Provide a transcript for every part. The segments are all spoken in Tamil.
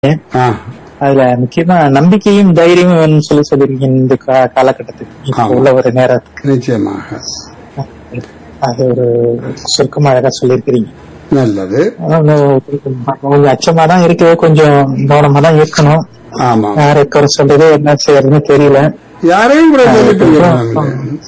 ஆ, அதுல முக்கியமா நம்பிக்கையும் தைரியமும் வேணும்னு சொல்லி சொல்லிருக்கீங்க இந்த கா- காலகட்டத்துக்கு இப்ப ஆமா. உள்ள ஒரு நேரத்துக்கு நிச்சயமாக அது ஒரு சுருக்கமா அழகா சொல்லியிருக்கிறீங்க நல்லது ஆனா இன்னும் கொஞ்சம் அச்சமா தான் இருக்கு கொஞ்சம் கவனமா தான் இருக்கணும் ஆமா யார் குறை சொல்றது என்ன செய்யறதுன்னு தெரியல யாரையும் கூட சொல்லிட்டு இருக்காங்க.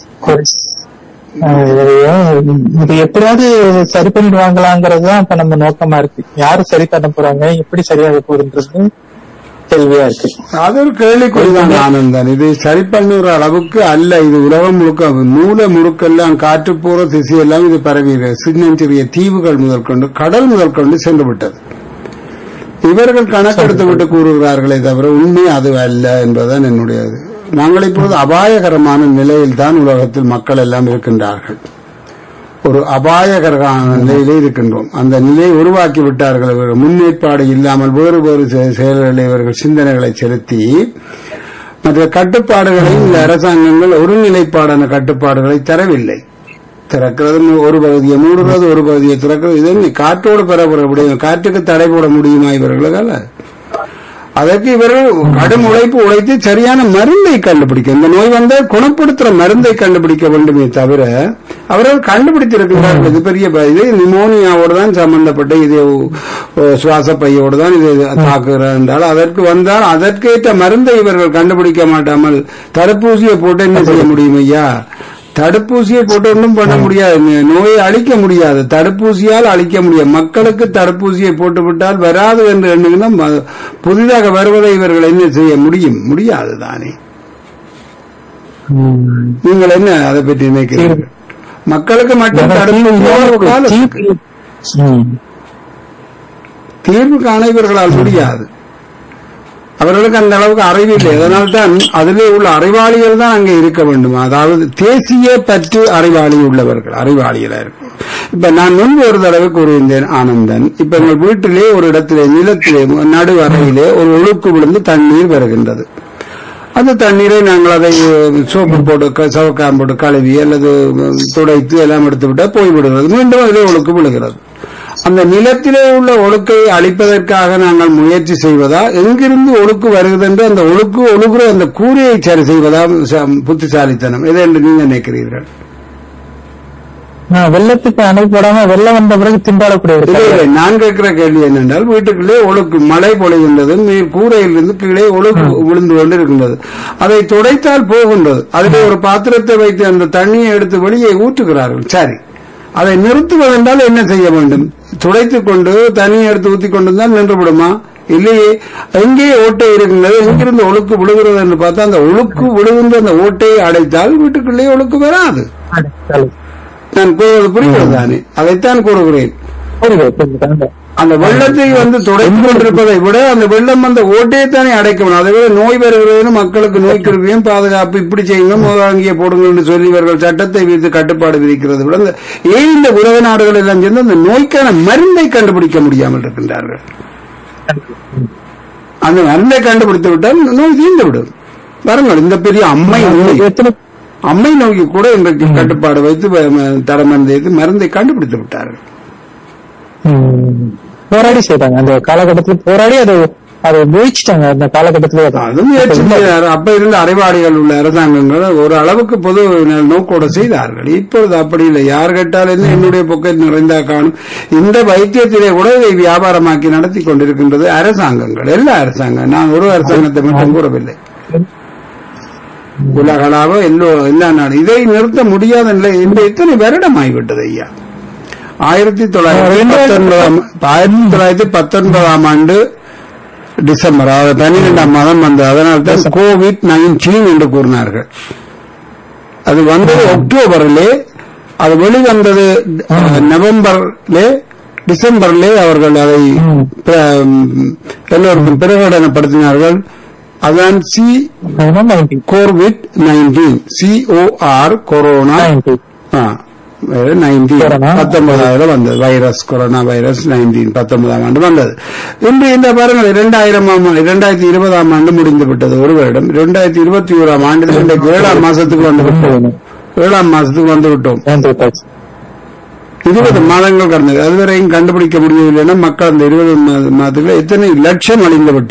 ஆஹ் இது- இது எப்படியாவது சரி பண்ணிடுவாங்களாங்கிறது தான் இப்ப நம்ம நோக்கமா இருக்கு யாரு சரி பண்ண போறாங்க எப்படி சரியாக போகுதுன்றது கேள்வியா இருக்கு அது ஒரு கேள்விக்குறிதான் ஆனந்தன் இது சரி பண்ணுற அளவுக்கு அல்ல இது உலகம் முழுக்க மூல முழுக்கெல்லாம் காற்று போற திசையெல்லாம் இது பரவி சின்னஞ்சிறிய தீவுகள் முதல் கொண்டு கடல் முதல் கொண்டு சென்று விட்டது இவர்கள் கணக்கெடுத்து விட்டு கூறுகிறார்களே தவிர உண்மை அது அல்ல என்பதுதான் என்னுடைய இது. நாங்கள் இப்போது அபாயகரமான நிலையில் தான் உலகத்தில் மக்கள் எல்லாம் இருக்கின்றார்கள் ஒரு அபாயகரமான நிலையிலே இருக்கின்றோம் அந்த நிலையை உருவாக்கி விட்டார்கள் இவர்கள் முன்னேற்பாடு இல்லாமல் வேறு வேறு செ- செயல்களில் இவர்கள் சிந்தனைகளை செலுத்தி மற்ற கட்டுப்பாடுகளை இந்த அரசாங்கங்கள் ஒருநிலைப்பாடான கட்டுப்பாடுகளை தரவில்லை திறக்கிறது ஒரு பகுதியை மூடுறது ஒரு பகுதியை திறக்கிறது இது என்ன? காற்றோடு பெறப்பட முடியும் காற்றுக்கு தடை போட முடியுமா இவர்களால அதற்கு இவர்கள் கடும் உழைப்பு உழைத்து சரியான மருந்தை கண்டுபிடிக்க இந்த நோய் வந்தால் குணப்படுத்துற மருந்தை கண்டுபிடிக்க வேண்டுமே தவிர அவர்கள் கண்டுபிடித்திருக்கிறார்கள் இது பெரிய ப- இது நிமோனியாவோடு தான் சம்பந்தப்பட்ட இது அஹ், சுவாச பையோடு தான் இது தாக்குகிறது என்றால் அதற்கு வந்தால் அதற்கேற்ற மருந்தை இவர்கள் கண்டுபிடிக்க மாட்டாமல் தடுப்பூசியை போட்டு என்ன செய்ய முடியும் ஐயா தடுப்பூசியை போட்டு ஒன்றும் பண்ண முடியாது நோ- நோயை அழிக்க முடியாது தடுப்பூசியால் அழிக்க முடியும் மக்களுக்கு தடுப்பூசியை போட்டு விட்டால் வராது என்று எண்ணுகின்ற ம- புதிதாக வருவதை இவர்கள் என்ன செய்ய முடியும் முடியாது தானே நீங்கள் என்ன அதை பற்றி நினைக்கிறீர்கள் மக்களுக்கு மட்டும் தடுப்பூசியோ ஒரு காலம் இருக்கு. ம். தீர்வு காண இவர்களால் முடியாது அவர்களுக்கு அந்த அளவுக்கு அறிவு இல்லை அதனால்தான் அதிலே உள்ள அறிவாளிகள் தான் அங்கே இருக்க வேண்டும் அதாவது தேசிய பற்று அறிவாளி உள்ளவர்கள் அறிவாளிகளா இருக்கும் இப்ப நான் முன்பு ஒரு தடவை கூறியிருந்தேன் ஆனந்தன் இப்ப எங்கள் வீட்டிலே ஒரு இடத்திலே நிலத்திலே நடு அறையிலே ஒரு ஒழுக்கு விழுந்து தண்ணீர் வருகின்றது அந்த தண்ணீரை நாங்கள் அதை சோப்பு போட்டு க- சவக்காம் போட்டு கழுவி அல்லது துடைத்து எல்லாம் எடுத்து விட்டால் போய்விடுகிறது மீண்டும் அதிலே ஒழுக்கு விழுகிறது அந்த நிலத்திலே உள்ள ஒழுக்கை அழிப்பதற்காக நாங்கள் முயற்சி செய்வதா எங்கிருந்து ஒழுக்கு வருகிறது என்று அந்த ஒழுக்கு ஒழுகுற அந்த கூரையை சரி செய்வதா ச- புத்திசாலித்தனம் இதை என்று நீங்கள் நினைக்கிறீர்கள் ஆஹ் வெள்ளத்துக்கு அணை போடாம வெள்ளம் வந்த பிறகு திண்டாடக்கூடிய ஒரு இல்லை, இல்லை, நான் கேட்கிற கேள்வி என்னென்றால் வீட்டுக்குள்ளே ஒழுக்கு மழை பொழிகின்றது நீர் கூரையிலிருந்து கீழே ஒழுக்கு விழுந்து கொண்டு இருக்கின்றது அதை துடைத்தால் போகின்றது அதிலே ஒரு பாத்திரத்தை வைத்து அந்த தண்ணியை எடுத்து வெளியே ஊற்றுகிறார்கள் சரி அதை நிறுத்துவதென்றால் என்ன செய்ய வேண்டும் துடைத்துக் கொண்டு தண்ணியை எடுத்து ஊத்தி கொண்டிருந்தால் நின்று விடுமா இல்லையே எங்கே ஓட்டை இருக்கின்றது எங்கிருந்து ஒழுக்கு விழுகிறது என்று பார்த்தா அந்த ஒழுக்கு விழுகின்ற அந்த ஓட்டையை அடைத்தால் வீட்டுக்குள்ளே ஒழுக்கு வராது அடை- நான் கூறுவது புரிகிறது தானே அதைத்தான் கூறுகிறேன் புரியுது, புரியுது. அந்த வெள்ளத்தை வந்து துடைத்துக் கொண்டிருப்பதை விட அந்த வெள்ளம் அந்த ஓட்டையைத்தானே அடைக்கணும் அதை விட நோய் வருகிறது மக்களுக்கு நோய் கிருபியும் பாதுகாப்பு இப்படி செய்யணும் அங்கே போடுங்க என்று சொல்லி இவர்கள் சட்டத்தை விதித்து கட்டுப்பாடு விதிக்கிறது விட இந்த- ஏன் இந்த உலக நாடுகள் எல்லாம் சேர்ந்து அந்த நோய்க்கான மருந்தை கண்டுபிடிக்க முடியாமல் இருக்கின்றார்கள் அந்த மருந்தை கண்டுபிடித்து விட்டால் நோய் தீர்ந்து விடும் பாருங்கள் இந்த பெரிய அம்மை நோய் எத்தனை அம்மை நோய்க்கு கூட இன்றைக்கு கட்டுப்பாடு வைத்து வ- தர மருந்தை வைத்து மருந்தை கண்டுபிடித்து விட்டார்கள் ம். போராடி செய்தாங்க அந்த காலகட்டத்துல போராடி அதை அதை முயற்சிட்டாங்க அந்த காலகட்டத்துல அதை. அது முயற்சி செய்தார். அப்ப இருந்த அறிவாளிகள் உள்ள அரசாங்கங்கள் ஒரு அளவுக்கு பொது நோக்கோட செய்தார்கள் இப்பொழுது அப்படி இல்லை யார் கேட்டால் என்ன என்னுடைய பொக்கெட் நிறைந்தா காணும் இந்த வைத்தியத்திலே கூட இதை வியாபாரமாக்கி நடத்தி கொண்டிருக்கின்றது அரசாங்கங்கள் எல்லா அரசாங்கம் நான் ஒரு அரசாங்கத்தை மட்டும் கூறவில்லை உலகளாவ எல்லோ எல்லா நாடு இதை நிறுத்த முடியாத நிலை இந்த இத்தனை வருடம் ஆகிவிட்டது ஐயா ஆயிரத்தி தொள்ளாயிரத்தி பத்தொன்பதாம் ஆயிரத்தி தொள்ளாயிரத்தி பத்தொன்பதாம் ஆண்டு டிசம்பர் அதாவது பன்னிரெண்டாம் மாதம் வந்தது அதனால் தான் கோவிட் நைன்டீன் என்று கூறினார்கள் அது வந்தது அக்டோபரிலே அது வெளிவந்தது அஹ், நவம்பர்லே டிசம்பர்லே அவர்கள் அதை பிர- எல்லோருக்கும் பிரகடனப்படுத்தினார்கள் அதான் சி அதுதான் 90. கோவிட் நைன்டீன் சிஓஆர் கொரோனா 90. Nineteen corona. பத்தொன்பதாயிரம் வந்தது வைரஸ் கொரோனா வைரஸ் நைன்டீன் பத்தொன்பதாம் ஆண்டு வந்தது இன்று இந்த பாருங்கள் இரண்டாயிரம் இரண்டாயிரத்தி இருபதாம் ஆண்டு முடிந்து விட்டது ஒரு வருடம் இரண்டாயிரத்தி இருபத்தி ஓராம் ஆண்டு இன்றைக்கு ஏழாம் மாசத்துக்கு வந்து விட்டோம் ஏழாம் மாசத்துக்கு வந்து விட்டோம் வந்து விட்டாச்சு. இருபது மாதங்கள் கடந்தது அதுவரையும் கண்டுபிடிக்க முடியவில்லைன்னா மக்கள் அந்த இருபது மாதத்துல எத்தனை லட்சம் அழிந்து விட்டார்கள்